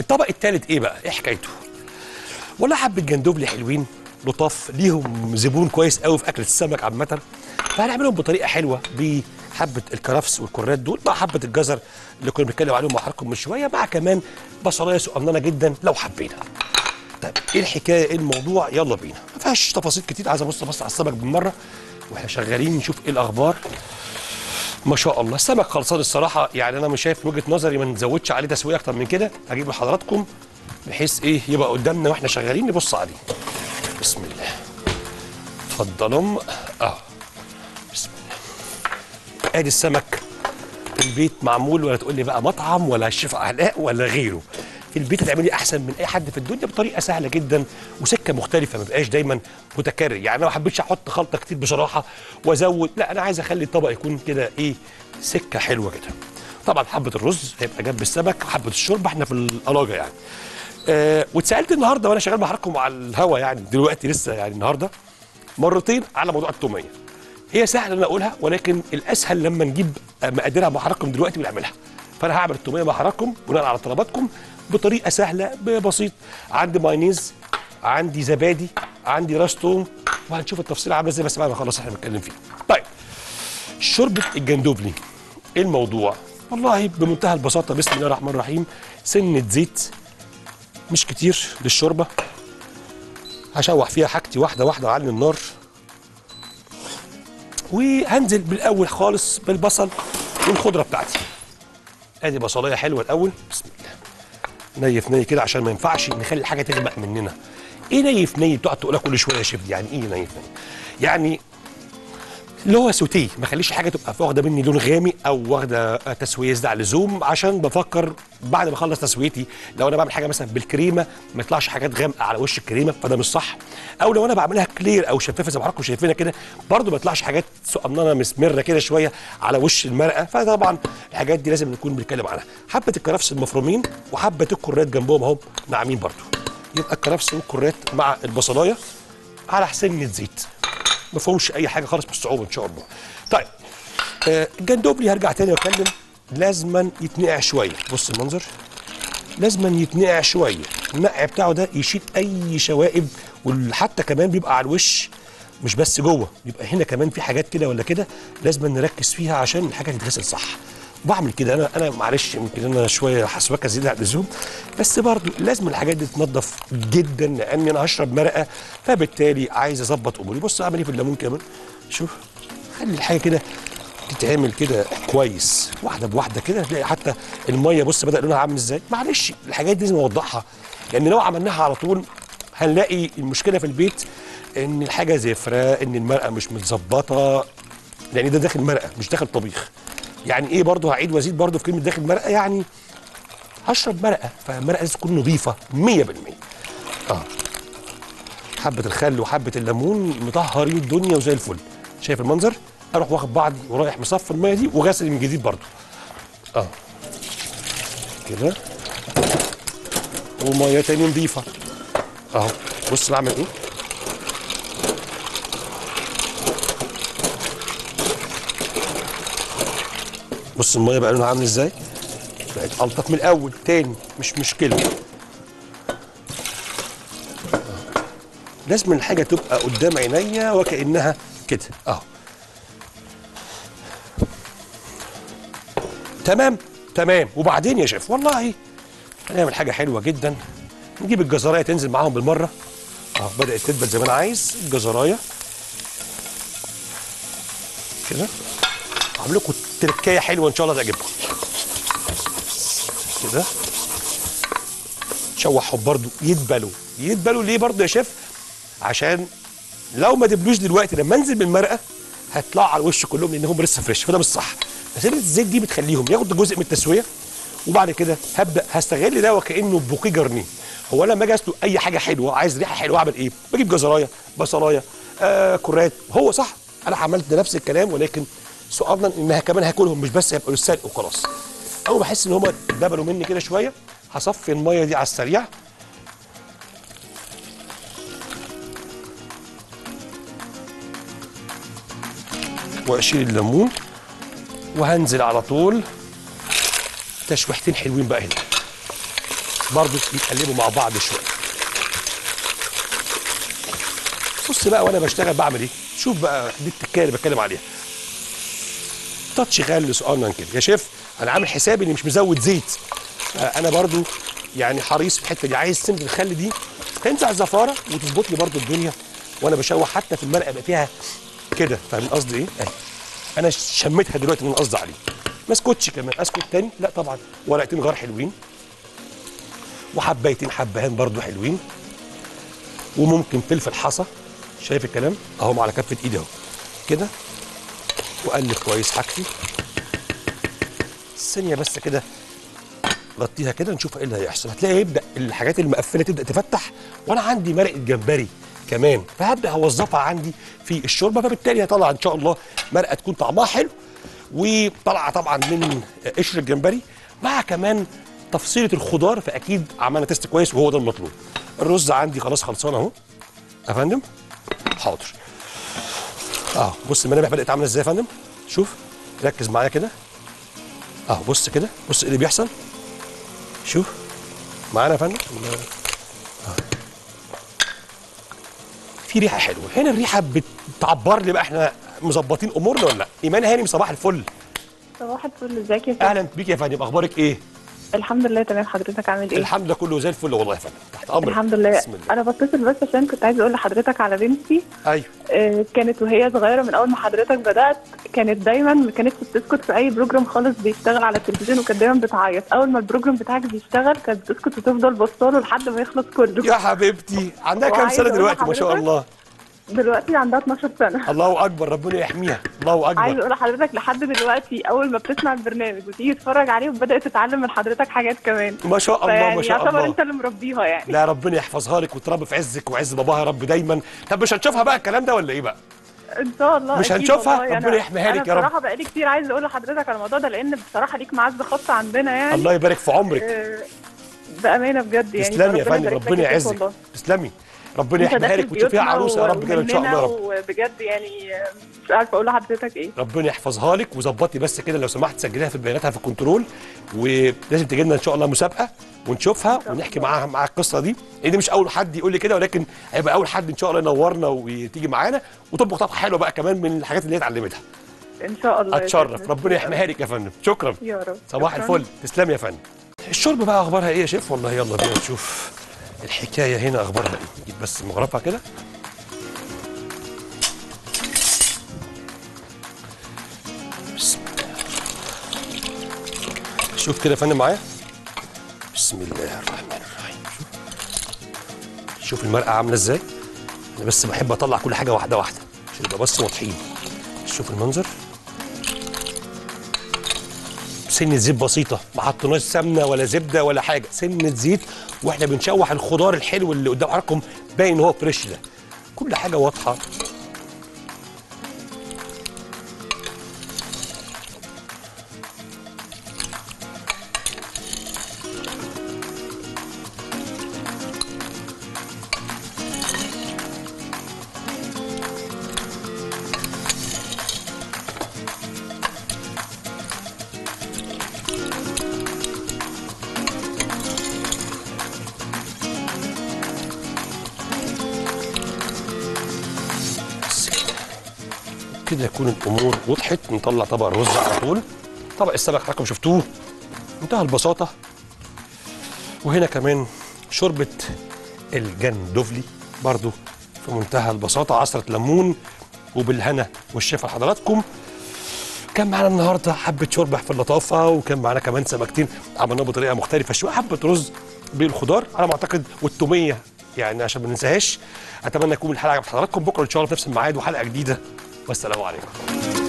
الطبق الثالث ايه بقى ايه حكايته ولا حبه جندوبلي حلوين لطاف ليهم زبون كويس قوي في اكله السمك عامه فهنعملهم بطريقه حلوه بحبه الكرفس والكرات دول مع حبه الجزر اللي كنا بنتكلم عليهم مع حضراتكم من شويه مع كمان بصلايه صغننه جدا لو حبينا طيب ايه الحكايه ايه الموضوع يلا بينا ما فيهاش تفاصيل كتير عايز ابص بص على السمك بالمره واحنا شغالين نشوف ايه الاخبار ما شاء الله السمك خلصان الصراحه يعني انا مش شايف من وجهه نظري ما نزودش عليه تسويه اكتر من كده هجيب لحضراتكم بحيث ايه يبقى قدامنا واحنا شغالين نبص عليه بسم الله اتفضلوا اه بسم الله ادي السمك في البيت معمول ولا تقول لي بقى مطعم ولا شيف علاء ولا غيره في البيت هتعملي احسن من اي حد في الدنيا بطريقه سهله جدا وسكه مختلفه ما بقاش دايما متكرر يعني انا ما حبيتش احط خلطه كتير بصراحه وازود لا انا عايز اخلي الطبق يكون كده ايه سكه حلوه كده طبعا حبه الرز هيبقى جنب السمك وحبه الشوربه احنا في القلاجه يعني آه واتسالت النهارده وانا شغال مع حضراتكم على الهوا يعني دلوقتي لسه يعني النهارده مرتين على موضوع التوميه هي سهله ان أنا اقولها ولكن الاسهل لما نجيب مقاديرها مع حضراتكم دلوقتي ونعملها فانا هعمل التوميه مع حضراتكم بناء على طلباتكم بطريقه سهله بسيط عندي مايونيز عندي زبادي عندي راس توم وهنشوف التفصيل عامله ازاي بس بعد ما نخلص احنا بنتكلم فيه طيب شوربه الجندوبلي ايه الموضوع والله بمنتهى البساطه بسم الله الرحمن الرحيم سنه زيت مش كتير للشوربه هشوح فيها حاجتي واحده واحده وعلي النار وهنزل بالاول خالص بالبصل والخضره بتاعتي ادي بصلايه حلوه الاول بسم الله نيف ني كده عشان ما ينفعش نخلي الحاجه تغمق مننا ايه نيف ني بتقعد تقولها كل شويه يا شيف دي؟ يعني ايه نيف ني يعني اللي هو سوتيه ما خليش حاجه تبقى واخده مني لون غامق او واخده تسويه زياده عن اللزوم عشان بفكر بعد ما اخلص تسويتي لو انا بعمل حاجه مثلا بالكريمه ما يطلعش حاجات غامقه على وش الكريمه فده مش صح او لو انا بعملها كلير او شفافه زي ما حضراتكم شايفينها كده برده ما يطلعش حاجات صقننه مسمره كده شويه على وش المرقه فطبعا الحاجات دي لازم نكون بنتكلم عنها حبه الكرفس المفرومين وحبه الكرات جنبهم اهو ناعمين برده يبقى الكرفس والكرات مع البصلايه على سنه زيت ما فيهوش اي حاجه خالص بالصعوبه ان شاء الله طيب آه الجندوبلي هرجع تاني واتكلم لازما يتنقع شويه بص المنظر لازما يتنقع شويه النقع بتاعه ده يشيل اي شوائب وحتى كمان بيبقى على الوش مش بس جوه بيبقى هنا كمان في حاجات كده ولا كده لازم نركز فيها عشان الحاجه تتغسل صح بعمل كده انا انا معلش يمكن انا شويه حسوكه زياده عن اللزوم بس برضو لازم الحاجات دي تتنضف جدا لان انا هشرب مرقه فبالتالي عايز اظبط اموري بص اعمل ايه في الليمون كمان شوف خلي الحاجه كده تتعمل كده كويس واحده بواحده كده تلاقي حتى الميه بص بدا لونها عامل ازاي معلش الحاجات دي لازم اوضحها لان لو عملناها على طول هنلاقي المشكله في البيت ان الحاجه زفره ان المرقه مش متظبطه لان ده داخل مرقه مش داخل طبيخ يعني ايه برضه هعيد وازيد برضه في كلمه داخل مرقه يعني هشرب مرقه فالمرقه لازم تكون نظيفه 100% اه حبه الخل وحبه الليمون مطهرين الدنيا وزي الفل شايف المنظر اروح واخد بعضي ورايح مصفي الميه دي وغاسل من جديد برضه اه كده وميه تاني نظيفه اهو بص بعمل ايه بص الميه بقى لونها عامل ازاي بقت الطف من الاول تاني مش مشكله لازم الحاجه تبقى قدام عينيا وكانها كده اهو تمام تمام وبعدين يا شيف والله هنعمل حاجه حلوه جدا نجيب الجزرايه تنزل معاهم بالمره اهو بدات تدبل زي ما انا عايز الجزرايه كده هعمل لكم تركايه حلوه ان شاء الله تعجبكم كده شوحهم برضو يدبلوا يدبلوا ليه برضو يا شيف عشان لو ما دبلوش دلوقتي لما انزل بالمرقه هيطلعوا على الوش كلهم لانهم لسه فريش فده مش صح فسيبه الزيت دي بتخليهم ياخدوا جزء من التسويه وبعد كده هبدا هستغل ده وكانه بوكيه جرنيه هو انا لما اجي اسلق اي حاجه حلوه عايز ريحه حلوه اعمل ايه بجيب جزرايه بصلايه آه كرات هو صح انا عملت نفس الكلام ولكن سؤالنا انها كمان هاكلهم مش بس هيبقوا للسلق وخلاص اول ما احس ان هم دبلوا مني كده شويه هصفي الميه دي على السريع واشيل الليمون وهنزل على طول تشويحتين حلوين بقى هنا برضو يتقلبوا مع بعض شويه بص بقى وانا بشتغل بعمل ايه شوف بقى دي التكايه اللي بتكلم عليها تاتش غالي صغنن كده يا شيف انا عامل حسابي اني مش مزود زيت انا برضو يعني حريص في الحته دي عايز سنه الخل دي تنزع الزفاره وتظبط لي برضو الدنيا وانا بشوح حتى في المرقه يبقى فيها كده فاهم قصدي ايه اهي انا شميتها دلوقتي من قصدي عليه ما اسكتش كمان اسكت تاني لا طبعا ورقتين غار حلوين وحبايتين حبهان برضو حلوين وممكن فلفل حصى شايف الكلام اهو على كفه ايدي اهو كده واقلب كويس حاجتي ثانيه بس كده غطيها كده نشوف ايه اللي هيحصل هتلاقي يبدا الحاجات المقفله تبدا تفتح وانا عندي مرقه جمبري كمان فهبدا اوظفها عندي في الشوربه فبالتالي هطلع ان شاء الله مرقه تكون طعمها حلو وطالعه طبعا من قشر الجمبري مع كمان تفصيله الخضار فاكيد عملنا تيست كويس وهو ده المطلوب الرز عندي خلاص خلصان اهو يا فندم حاضر اه بص الملامح بدات عامله ازاي يا فندم شوف ركز معايا كده اه بص كده بص ايه اللي بيحصل شوف معانا يا فندم آه. في ريحه حلوه هنا الريحه بتعبر لي بقى احنا مظبطين امورنا ولا لا ايمان هانم صباح الفل صباح الفل ازيك يا فندم اهلا بيك يا فندم اخبارك ايه الحمد لله تمام حضرتك عامل ايه الحمد لله كله زي الفل والله يا فندم تحت امرك الحمد لله بسم الله انا بتصل بس عشان كنت عايزه اقول لحضرتك على بنتي ايوه آه، كانت وهي صغيره من اول ما حضرتك بدات كانت دايما ما كانتش بتسكت في اي بروجرام خالص بيشتغل على التلفزيون وكانت دايما بتعيط اول ما البروجرام بتاعك بيشتغل كانت بتسكت وتفضل بصاله لحد ما يخلص كله يا حبيبتي عندها كام وعايزة سنه أقول دلوقتي ما شاء لحضرتك الله دلوقتي عندها 12 سنه الله اكبر ربنا يحميها الله عايزه اكبر اقول لحضرتك لحد دلوقتي اول ما بتسمع البرنامج وتيجي تتفرج عليه وبدات تتعلم من حضرتك حاجات كمان ما شاء الله ما فيعني شاء يعتبر الله انت اللي مربيها يعني لا ربنا يحفظها لك وتربي في عزك وعز باباها يا رب دايما طب مش هنشوفها بقى الكلام ده ولا ايه بقى ان شاء الله مش أكيد هنشوفها؟ والله. ربنا أنا- يحميها لك يا انا رب. بصراحه بقالي كتير عايزه اقول لحضرتك على الموضوع ده لان بصراحه ليك معزه خاصه عندنا يعني الله يبارك في عمرك آه، بامانه بجد يعني تسلمي يا فربنا فندم يبارك لك ربنا يا شيخ يعزك والله. تسلمي ربنا انت يحميها داخل لك وتشوفيها بيوتنا عروسه يا رب كده ان شاء ومننا الله يا رب وبجد يعني آه، مش عارفه اقول لحضرتك ايه ربنا يحفظها لك وظبطي بس كده لو سمحت سجليها في بياناتها في الكنترول ولازم تجي لنا ان شاء الله مسابقه ونشوفها ونحكي معاها مع القصه دي لان دي مش اول حد يقول لي كده ولكن هيبقى اول حد ان شاء الله ينورنا وتيجي معانا وتطبخ طبخه حلوه بقى كمان من الحاجات اللي هي اتعلمتها ان شاء الله يا اتشرف سيدنا. ربنا يحميها لك يا فندم شكرا يا رب صباح شكراً. الفل تسلمي يا فندم الشرب بقى اخبارها ايه يا شيف والله يلا بينا نشوف الحكايه هنا اخبارها ايه نجيب بس مغرفه كده بسم الله شوف كده يا فندم معايا بسم الله الرحمن الرحيم شوف شوف المرقه عامله ازاي انا بس بحب اطلع كل حاجه واحده واحده عشان يبقى بس واضحين شوف المنظر سنة زيت بسيطة ما حطيناش سمنة ولا زبدة ولا حاجة سنة زيت واحنا بنشوح الخضار الحلو اللي قدام حضراتكم باين ان هو فريش ده كل حاجة واضحة بس كده. كده يكون الامور وضحت نطلع طبق الرز على طول طبق السمك حضراتكم شفتوه منتهى البساطه وهنا كمان شوربه الجندفلي برضو في منتهى البساطه عصره ليمون وبالهنا والشفا لحضراتكم كان معانا النهارده حبه شوربه في اللطافه وكان معانا كمان سمكتين عملناها بطريقه مختلفه شويه حبه رز بالخضار على ما اعتقد والتوميه يعني عشان ما ننساهاش اتمنى يكون الحلقه عجبت حضراتكم بكره ان شاء الله في نفس الميعاد وحلقه جديده والسلام عليكم